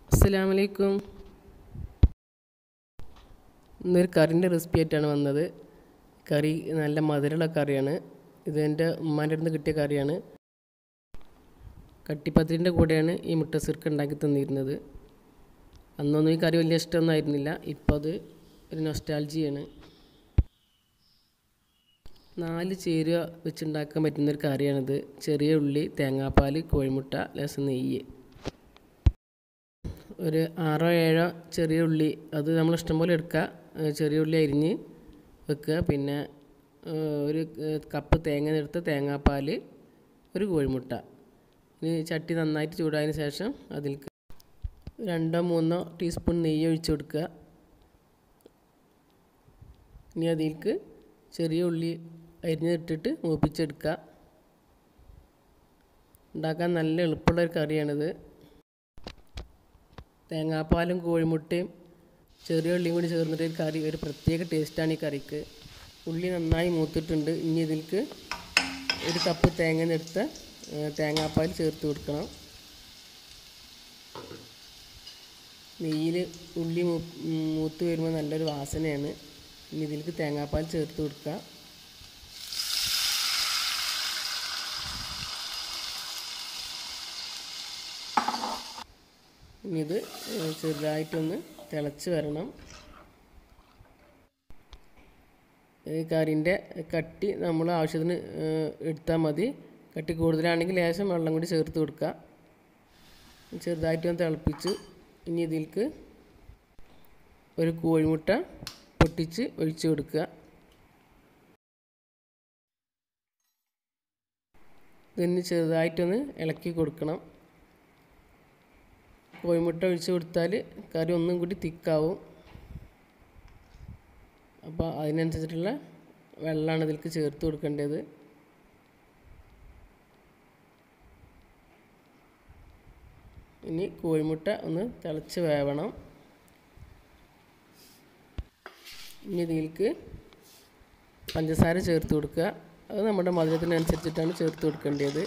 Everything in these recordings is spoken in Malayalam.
അസ്സലാമു അലൈക്കും ഇന്നൊരു കറിൻ്റെ റെസിപ്പി ആയിട്ടാണ് വന്നത് കറി നല്ല മധുരമുള്ള കറിയാണ് ഇത് എൻ്റെ ഉമ്മാൻ്റെ അടുത്ത് കിട്ടിയ കറിയാണ് കട്ടിപ്പത്തിരിൻ്റെ കൂടെയാണ് ഈ മുട്ട സിർക്ക് ഉണ്ടാക്കി തന്നിരുന്നത് അന്നൊന്നും ഈ കറി വലിയ ഇഷ്ടമൊന്നും ആയിരുന്നില്ല ഇപ്പോൾ അത് ഒരു നൊസ്റ്റാൾജിയാണ് നാല് ചേരുവ വെച്ചുണ്ടാക്കാൻ പറ്റുന്നൊരു കറിയാണിത് ചെറിയ ഉള്ളി തേങ്ങാപ്പാൽ കോഴിമുട്ട ലേശം നെയ്യ് ഒരു ആറോ ഏഴോ ചെറിയ ഉള്ളി അത് നമ്മൾ ഇഷ്ടംപോലെ എടുക്കുക ഏഹ് ചെറിയ ഉള്ളി അരിഞ്ഞ് വെക്കുക പിന്നെ ഏഹ് ഒരു ഏഹ് കപ്പ് തേങ്ങ എടുത്ത് തേങ്ങാപ്പാൽ ഒരു കോഴിമുട്ട ഇനി ചട്ടി നന്നായിട്ട് ചൂടായതിന് ശേഷം അതിലേക്ക് രണ്ടോ മൂന്നോ ടീസ്പൂൺ നെയ്യ് ഒഴിച്ച് കൊടുക്കുക ഇനി അതിലേക്ക് ചെറിയ ഉള്ളി അരിഞ്ഞിട്ടിട്ട് മൂപ്പിച്ചെടുക്കുക ഉണ്ടാക്കാൻ നല്ല എളുപ്പമുള്ള ഒരു കറിയാണിത് തേങ്ങാപ്പാലും കോഴിമുട്ടയും ചെറിയ ഉള്ളിയും കൂടി ചേർന്നിട്ട് ഒരു കറി ഒരു പ്രത്യേക ടേസ്റ്റാണ് ഈ കറിക്ക് ഉള്ളി നന്നായി മൂത്തിട്ടുണ്ട് ഇനി ഇതിലേക്ക് ഒരു കപ്പ് തേങ്ങ എടുത്ത് തേങ്ങാപ്പാൽ ചേർത്ത് കൊടുക്കണം നെയ്യിൽ ഉള്ളി മൂ മൂത്ത് വരുമ്പോൾ നല്ലൊരു വാസനയാണ് ഇനി ഇതിലേക്ക് തേങ്ങാപ്പാൽ ചേർത്ത് കൊടുക്കുക ഇനി ഇത് ചെറുതായിട്ടൊന്ന് തിളച്ച് വരണം ഈ കറിൻ്റെ കട്ടി നമ്മൾ ആവശ്യത്തിന് എടുത്താൽ മതി കട്ടി കൂടുതലാണെങ്കിൽ ലേശം വെള്ളം കൂടി ചേർത്ത് കൊടുക്കുക ചെറുതായിട്ടൊന്ന് തിളപ്പിച്ച് ഇനി ഇതിലേക്ക് ഒരു കോഴിമുട്ട പൊട്ടിച്ച് ഒഴിച്ച് കൊടുക്കുക ഇതിന് ചെറുതായിട്ടൊന്ന് ഇളക്കി കൊടുക്കണം കോഴിമുട്ട ഒഴിച്ച് കൊടുത്താൽ കറി ഒന്നും കൂടി തിക്കാവും അപ്പോൾ അതിനനുസരിച്ചിട്ടുള്ള വെള്ളമാണ് ഇതിലേക്ക് ചേർത്ത് കൊടുക്കേണ്ടത് ഇനി കോഴിമുട്ട ഒന്ന് തിളച്ച് വേവണം ഇനി ഇതിലേക്ക് പഞ്ചസാര ചേർത്ത് കൊടുക്കുക അത് നമ്മുടെ മധുരത്തിനനുസരിച്ചിട്ടാണ് ചേർത്ത് കൊടുക്കേണ്ടത്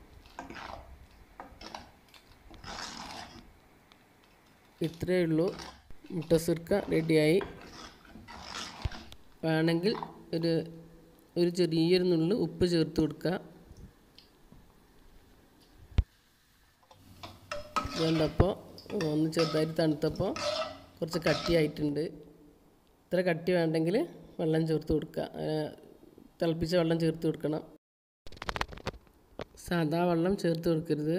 ഇത്രയേ ഉള്ളൂ മുട്ട സിർക്ക റെഡിയായി വേണമെങ്കിൽ ഒരു ഒരു ചെറിയൊരു നുള്ളു ഉപ്പ് ചേർത്ത് കൊടുക്കുക ഇതുകൊണ്ടപ്പോൾ ഒന്ന് ചെറുതായിട്ട് തണുത്തപ്പോൾ കുറച്ച് കട്ടിയായിട്ടുണ്ട് ഇത്ര കട്ടി വേണ്ടെങ്കിൽ വെള്ളം ചേർത്ത് കൊടുക്കുക തിളപ്പിച്ച വെള്ളം ചേർത്ത് കൊടുക്കണം സാദാ വെള്ളം ചേർത്ത് കൊടുക്കരുത്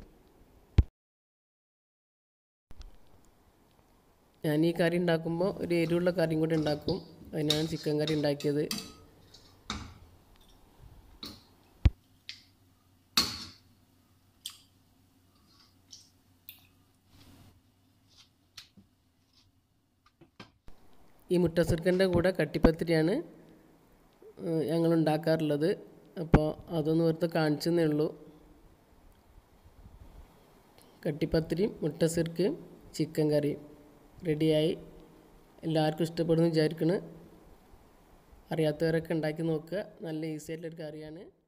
ഞാൻ ഈ കറി ഉണ്ടാക്കുമ്പോൾ ഒരു എരിവുള്ള കറിയും കൂടി ഉണ്ടാക്കും അതിനാണ് ചിക്കൻ കറി ഉണ്ടാക്കിയത് ഈ മുട്ടസുർക്കൻ്റെ കൂടെ കട്ടിപ്പത്തിരിയാണ് ഞങ്ങൾ ഉണ്ടാക്കാറുള്ളത് അപ്പോൾ അതൊന്ന് വെറുതെ കാണിച്ചെന്നേ ഉള്ളൂ കട്ടിപ്പത്തിരിയും മുട്ടസിർക്കയും ചിക്കൻ കറിയും റെഡിയായി എല്ലാവർക്കും ഇഷ്ടപ്പെടുന്നു വിചാരിക്കുന്നു അറിയാത്തവരൊക്കെ ഉണ്ടാക്കി നോക്കുക നല്ല ഈസി ആയിട്ടുള്ളൊരു കറിയാണ്